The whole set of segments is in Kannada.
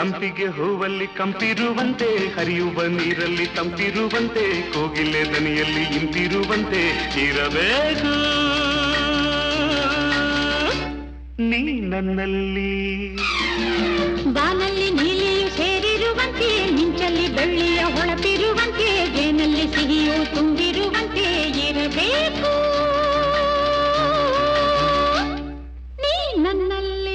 ಸಂಪಿಗೆ ಹೂವಲ್ಲಿ ಕಂಪಿರುವಂತೆ ಹರಿಯುವ ನೀರಲ್ಲಿ ತಂಪಿರುವಂತೆ ಕೋಗಿಲೆ ದನಿಯಲ್ಲಿ ಇಂಪಿರುವಂತೆ ಇರಬೇಕು ನೀ ನನ್ನಲ್ಲಿ ಬಾನಲ್ಲಿ ನೀಲಿಯು ಸೇರಿರುವಂತೆ ಮಿಂಚಲ್ಲಿ ಬೆಳ್ಳಿಯ ಹೊಳಪಿರುವಂತೆ ಜೇನಲ್ಲಿ ಸಿಹಿಯು ತುಂಬಿರುವಂತೆ ಇರಬೇಕು ನೀ ನನ್ನಲ್ಲಿ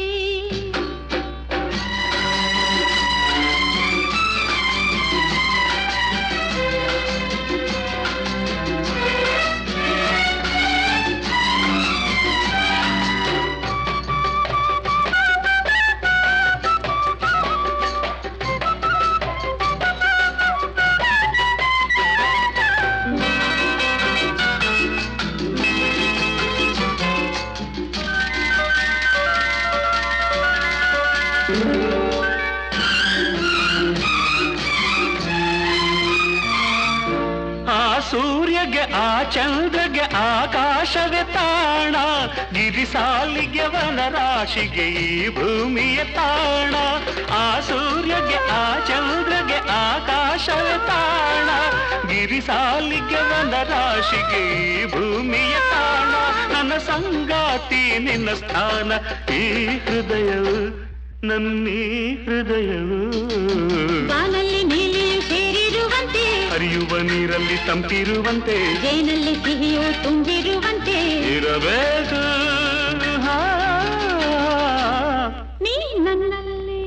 ಆ ಸೂರ್ಯಗೆ ಆ ಚಂದ್ರಗೆ ಆಕಾಶವೇ ತಾಣ ಗಿರಿಸಾಲಿಗೆ ವನರಾಶಿಗೆ ಈ ಭೂಮಿಯ ತಾಣ ಆ ಸೂರ್ಯಗೆ ಆ ಚಂದ್ರಗೆ ಆಕಾಶವೇ ತಾಣ ಗಿರಿಸಾಲಿಗೆ ವನರಾಶಿಗೆ ಈ ಭೂಮಿಯ ತಾಣ ನನ್ನ ಸಂಗಾತಿ ನಿನ್ನ ಸ್ಥಾನ ಈ ಹೃದಯವು ನನ್ನೀ ಹೃದಯವು ಬಾನಲ್ಲಿ ನೀಲಿಯು ಸೇರಿರುವಂತೆ ಹರಿಯುವ ನೀರಲ್ಲಿ ತಂಪಿರುವಂತೆ ಜೇನಲ್ಲಿ ಸಿಹಿಯು ತುಂಬಿರುವಂತೆ ಇರಬೇಕು ಹಾ. ನೀ ನನ್ನಲ್ಲಿ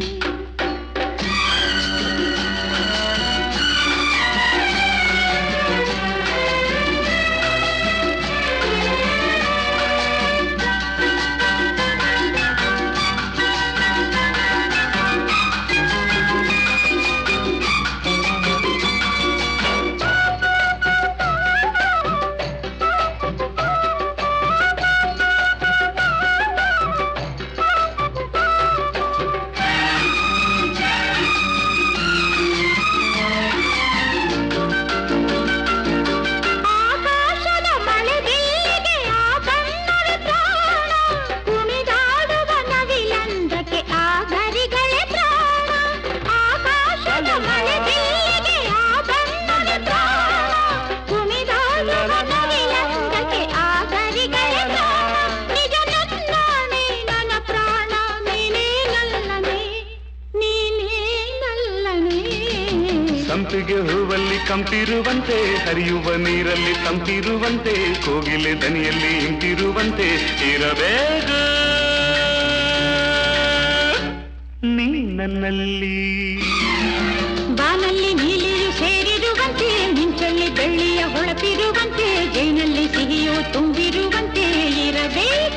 ಆಕಾಶದ ಮಳೆಬಿಲ್ಲಿಗೆ ಆ ಬಣ್ಣವೇ ಪ್ರಾಣ ಕುಣಿದಾಡುವ ನವಿಲಂದಕ್ಕೆ ಆ ಗರಿಗಳೇ ಪ್ರಾಣ ಆಕಾಶದ ಮಳೆಬಿಲ್ಲಿಗೆ ಆ ಬಣ್ಣವೇ ಪ್ರಾಣ ಕುಣಿದಾಡುವ ನವಿಲಂದಕ್ಕೆ ಆ ಗರಿಗಳೇ ಪ್ರಾಣ ನಿಜ ನನ್ನಾಣೆ ನನ್ನ ಪ್ರಾಣ ನೀನೇ ನಲ್ಲನೆ ನೀನೇ ನಲ್ಲನೆ ಸಂಪಿಗೆ ಹೂವಲ್ಲಿ ಕಂಪಿರುವಂತೆ ಹರಿಯುವ ನೀರಲ್ಲಿ ತಂಪಿರುವಂತೆ ಕೋಗಿಲೆ ದನಿಯಲ್ಲಿ ಇಂಪಿರುವಂತೆ ಇರಬೇಕು ನೀ ನನ್ನಲ್ಲಿ ಬಾನಲ್ಲಿ ನೀಲಿಯು ಸೇರಿರುವಂತೆ ಮಿಂಚಲ್ಲಿ ಬೆಳ್ಳಿಯ ಹೊಳಪಿರುವಂತೆ ಜೇನಲ್ಲಿ ಸಿಹಿಯು ತುಂಬಿರುವಂತೆ ಇರಬೇಕು